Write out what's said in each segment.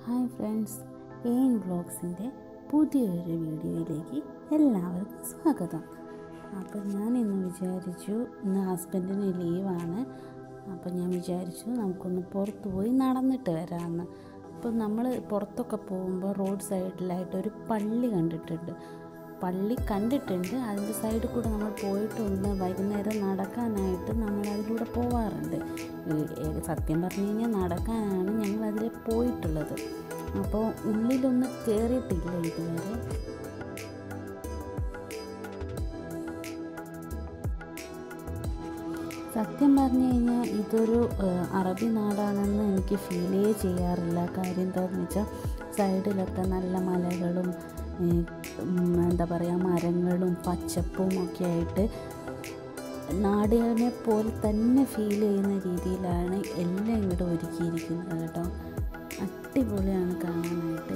hi friends എയിൻ വ്ളോഗ്സിൻ്റെ പുതിയൊരു വീഡിയോയിലേക്ക് എല്ലാവർക്കും സ്വാഗതം അപ്പോൾ ഞാൻ ഇന്ന് വിചാരിച്ചു ഇന്ന് ഹസ്ബൻഡിന് ലീവാണ് അപ്പോൾ ഞാൻ വിചാരിച്ചു നമുക്കൊന്ന് പുറത്ത് പോയി നടന്നിട്ട് വരാമെന്ന് അപ്പോൾ നമ്മൾ പുറത്തൊക്കെ പോകുമ്പോൾ റോഡ് സൈഡിലായിട്ട് ഒരു പള്ളി കണ്ടിട്ടുണ്ട് പള്ളി കണ്ടിട്ടുണ്ട് അതിൻ്റെ സൈഡിൽ കൂടെ നമ്മൾ പോയിട്ടൊന്ന് വൈകുന്നേരം നടക്കാനായിട്ട് നമ്മൾ അതിലൂടെ പോവാറുണ്ട് ഈ- സത്യം പറഞ്ഞു കഴിഞ്ഞാൽ നടക്കാനാണ് ഞങ്ങൾ അതിൽ പോയിട്ടുള്ളത് അപ്പോൾ ഉള്ളിലൊന്നും കയറിയിട്ടില്ല ഇതുവരെ സത്യം പറഞ്ഞു കഴിഞ്ഞാൽ ഇതൊരു ഏഹ്, അറബി നാടാണെന്ന് എനിക്ക് ഫീലേ ചെയ്യാറില്ല കാര്യം എന്താണെന്ന് വെച്ചാൽ സൈഡിലൊക്കെ നല്ല മലകളും ഏഹ്, ഉം, എന്താ പറയുക മരങ്ങളും പച്ചപ്പും ഒക്കെ ആയിട്ട് നാടിനെ പോലെ തന്നെ ഫീൽ ചെയ്യുന്ന രീതിയിലാണ് എല്ലാം ഇവിടെ ഒരുക്കിയിരിക്കുന്നത് കേട്ടോ അടിപൊളിയാണ് കാണാനായിട്ട്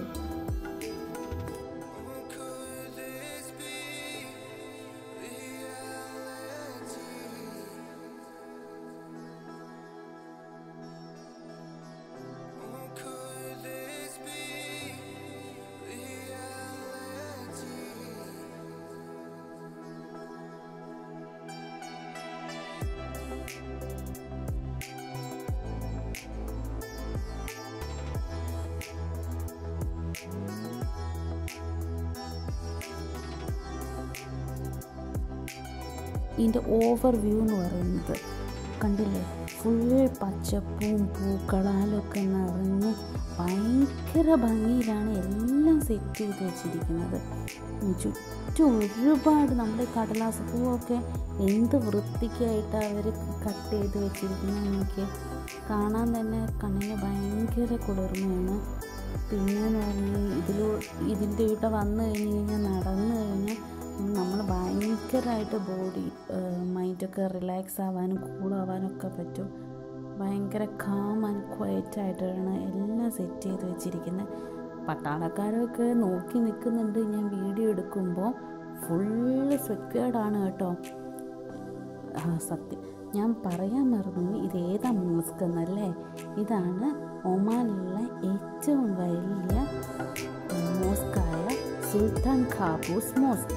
ഇതിൻ്റെ ഓവർ വ്യൂ എന്ന് പറയുന്നത് കണ്ടില്ലേ ഫുൾ പച്ചപ്പും പൂക്കളാലൊക്കെ നിറഞ്ഞ് ഭയങ്കര ഭംഗിയിലാണ് എല്ലാം സെറ്റ് ചെയ്ത് വെച്ചിരിക്കുന്നത് ഉം ചുറ്റും ഒരുപാട് നമ്മുടെ കടലാസ് പൂവൊക്കെ എന്ത് വൃത്തിക്കായിട്ട് അവർ കട്ട് ചെയ്ത് വെച്ചിരിക്കുന്നത് നോക്കി കാണാൻ തന്നെ കണ്ണിന് ഭയങ്കര കുളിർമയാണ് പിന്നെന്ന് പറഞ്ഞാൽ ഇതിലൂ ഇതിൻ്റെ ഇവിടെ വന്നു കഴിഞ്ഞ് കഴിഞ്ഞാൽ നടന്നു കഴിഞ്ഞാൽ നമ്മൾ ഭയങ്കരമായിട്ട് ബോഡി മൈൻഡൊക്കെ റിലാക്സ് ആവാനും കൂളാവാനും ഒക്കെ പറ്റും ഭയങ്കര കാം ആൻഡ് ക്വയറ്റ് ആയിട്ടാണ് എല്ലാം സെറ്റ് ചെയ്ത് വെച്ചിരിക്കുന്നത് പട്ടാളക്കാരൊക്കെ നോക്കി നിൽക്കുന്നുണ്ട് ഞാൻ വീഡിയോ എടുക്കുമ്പോൾ ഫുള്ള് സെക്വേർഡാണ് കേട്ടോ ആ, സത്യം ഞാൻ പറയാൻ മറന്നു ഇത് ഏതാ മോസ്ക് എന്നല്ലേ ഇതാണ് ഒമാനിലുള്ള ഏറ്റവും വലിയ ഏ, മോസ്കായ സുൽത്താൻ ഖാബൂസ് മോസ്ക്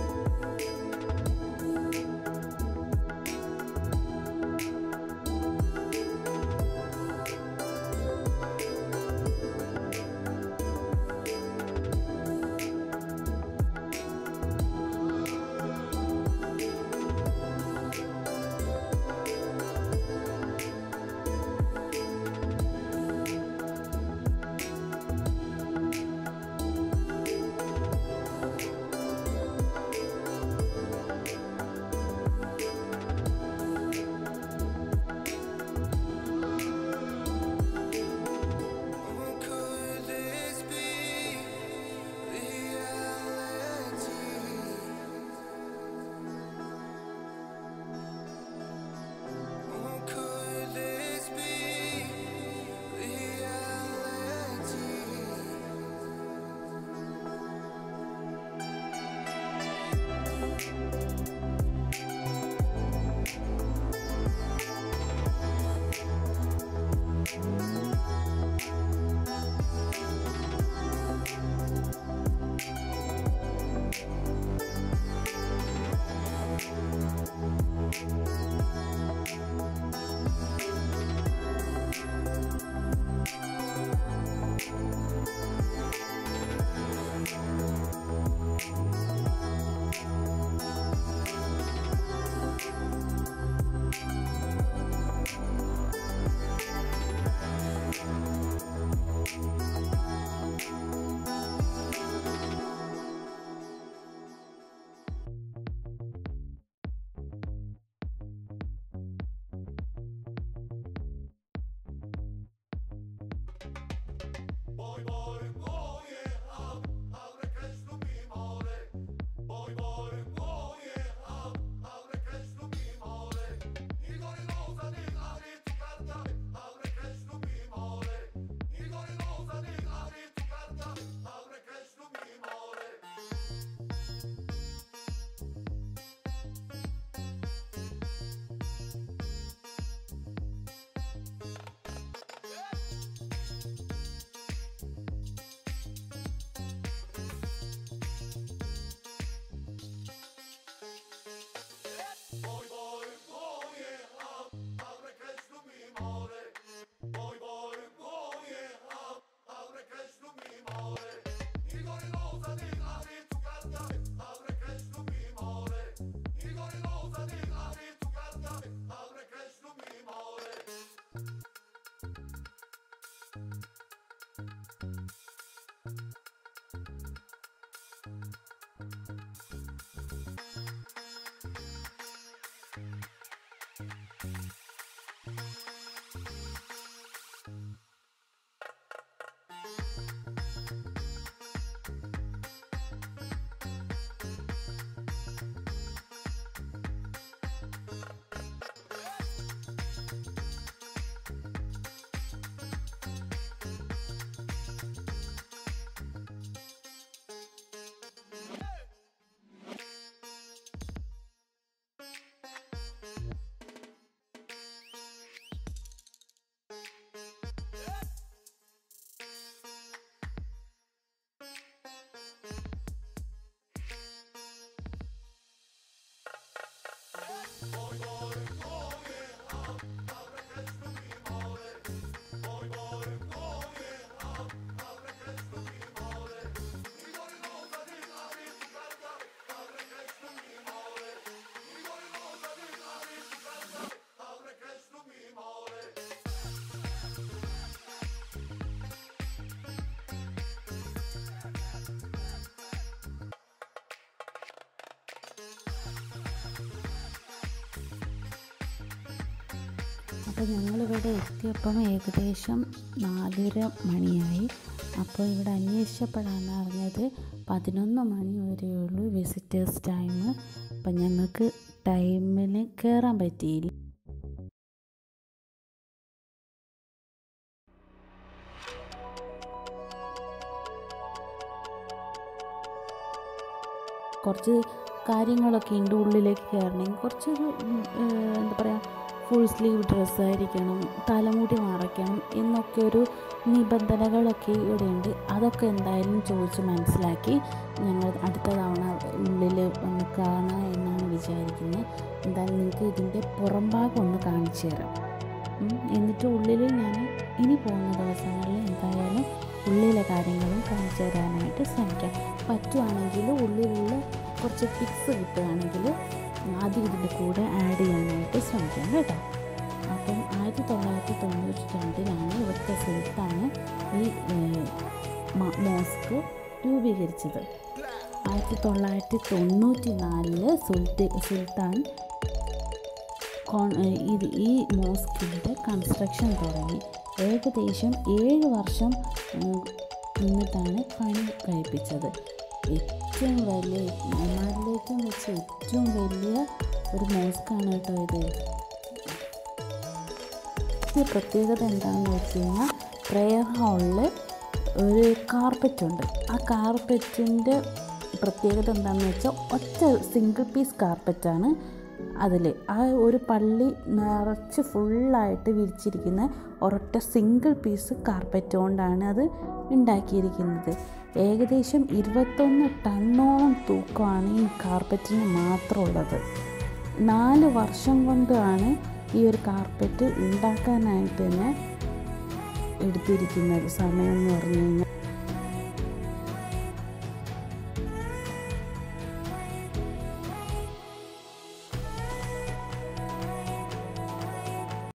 അപ്പോൾ ഞങ്ങളിവിടെ എത്തിയപ്പം ഏകദേശം നാലര മണിയായി അപ്പോൾ ഇവിടെ അന്വേഷിച്ചപ്പോഴാണ് അറിഞ്ഞത് പതിനൊന്ന് മണി വരെയുള്ളൂ വിസിറ്റേഴ്സ് ടൈം അപ്പം ഞങ്ങൾക്ക് ടൈമിന് കയറാൻ പറ്റിയില്ല കുറച്ച് കാര്യങ്ങളൊക്കെ ഉണ്ട് ഉള്ളിലേക്ക് കയറണമെങ്കിൽ കുറച്ച് ഉം, ഏഹ്, എന്താ പറയുക ഫുൾ സ്ലീവ് ഡ്രസ്സായിരിക്കണം തലമുടി മറയ്ക്കണം എന്നൊക്കെ ഒരു നിബന്ധനകളൊക്കെ ഇവിടെയുണ്ട് അതൊക്കെ എന്തായാലും ചോദിച്ച് മനസ്സിലാക്കി ഞങ്ങൾ അടുത്ത തവണ ഉള്ളിൽ ഒന്ന് കാണുക എന്നാണ് വിചാരിക്കുന്നത് എന്തായാലും നിങ്ങൾക്ക് ഇതിൻ്റെ പുറം ഭാഗം ഒന്ന് കാണിച്ചു തരാം ഉം, എന്നിട്ട് ഉള്ളിൽ ഞാൻ ഇനി പോകുന്ന ദിവസങ്ങളിൽ എന്തായാലും ഉള്ളിലെ കാര്യങ്ങളും കാണിച്ചു തരാനായിട്ട് ശ്രമിക്കാം പറ്റുവാണെങ്കിൽ ഉള്ളിലുള്ള കുറച്ച് ടിപ്സ് കിട്ടുകയാണെങ്കിൽ ആദ്യം ഇതിൻ്റെ കൂടെ ആഡ് ചെയ്യാനായിട്ട് ശ്രമിക്കാം കേട്ടോ അപ്പം ആയിരത്തി തൊള്ളായിരത്തി തൊണ്ണൂറ്റി രണ്ടിലാണ് ഇവിടുത്തെ സുൽത്താന് ഈ ഏഹ്, മ- മോസ്ക് രൂപീകരിച്ചത് ആയിരത്തി തൊള്ളായിരത്തി തൊണ്ണൂറ്റി നാലില് സുൽത്തി സുൽത്താൻ കോൺ- ഏഹ് ഇത് ഈ മോസ്കിൻ്റെ കൺസ്ട്രക്ഷൻ തുടങ്ങി ഏകദേശം ഏഴ് വർഷം ഉം, നിന്നിട്ടാണ് പണി കഴിപ്പിച്ചത് ഏറ്റവും വലിയ ഒമാനിലേറ്റവും വെച്ച് ഏറ്റവും വലിയ ഒരു മോസ്കാണ് കേട്ടോ ഇത് ഈ പ്രത്യേകത എന്താണെന്ന് വെച്ച് കഴിഞ്ഞാൽ പ്രെയർ ഹാളിൽ ഒരു കാർപ്പറ്റ് ഉണ്ട് ആ കാർപ്പറ്റിൻ്റെ പ്രത്യേകത എന്താണെന്ന് വെച്ചാൽ ഒറ്റ സിംഗിൾ പീസ് കാർപ്പറ്റാണ് അതിൽ ആ ഒരു പള്ളി നിറച്ച് ഫുള്ളായിട്ട് വിരിച്ചിരിക്കുന്ന ഒരൊറ്റ സിംഗിൾ പീസ് കാർപ്പറ്റ് കൊണ്ടാണ് അത് ഉണ്ടാക്കിയിരിക്കുന്നത് ഏകദേശം ഇരുപത്തൊന്ന് ടണ്ണോളം തൂക്കമാണ് ഈ കാർപ്പറ്റിന് മാത്രമുള്ളത് നാല് വർഷം കൊണ്ടാണ് ഈ ഒരു കാർപ്പറ്റ് ഉണ്ടാക്കാനായിട്ട് തന്നെ എടുത്തിരിക്കുന്നത് സമയം എന്ന് പറഞ്ഞു കഴിഞ്ഞാൽ